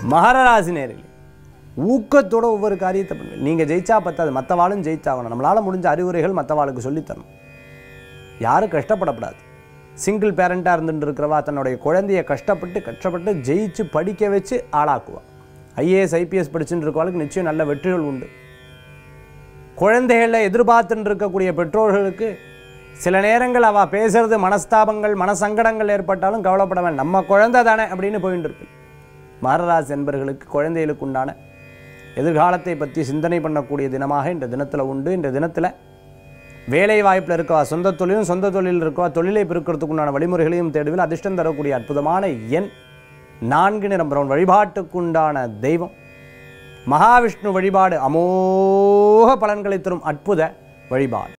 மகர ராசி நேர்களே ஊக்கத்தோட ஒவ்வொரு காரியத்தை பண்ணுவேன் நீங்கள் ஜெயிச்சா பத்தாது மற்றவாளும் ஜெயிச்சாகணும் நம்மளால் முடிஞ்ச அறிவுரைகள் மற்றவாளுக்கு சொல்லித்தரணும் யாரும் கஷ்டப்படக்கூடாது சிங்கிள் பேரண்ட்டாக இருந்துட்டு இருக்கிறவா தன்னுடைய குழந்தைய கஷ்டப்பட்டு கஷ்டப்பட்டு ஜெயிச்சு படிக்க வச்சு ஆளாக்குவா ஐஏஎஸ் ஐபிஎஸ் படிச்சுட்டு இருக்கவளுக்கு நிச்சயம் நல்ல வெற்றிகள் உண்டு குழந்தைகளை எதிர்பார்த்துட்டு இருக்கக்கூடிய பெற்றோர்களுக்கு சில நேரங்கள் அவள் பேசுறது மனஸ்தாபங்கள் மனசங்கடங்கள் ஏற்பட்டாலும் கவலைப்பட வேண்டாம் நம்ம குழந்தை தானே அப்படின்னு போயிட்டு இருப்பேன் மகராஜ் என்பர்களுக்கு குழந்தைகளுக்கு உண்டான எதிர்காலத்தை பற்றி சிந்தனை பண்ணக்கூடிய தினமாக இந்த தினத்தில் உண்டு இந்த தினத்தில் வேலை வாய்ப்பில் இருக்கவா சொந்த தொழிலும் சொந்த தொழிலில் இருக்கவா தொழிலை பெருக்கிறதுக்கு உண்டான வழிமுறைகளையும் தேடுவில் அதிர்ஷ்டம் தரக்கூடிய அற்புதமான எண் நான்கு நிறம் பிரவுன் வழிபாட்டுக்குண்டான தெய்வம் மகாவிஷ்ணு வழிபாடு அமோக பலன்களை தரும் அற்புத வழிபாடு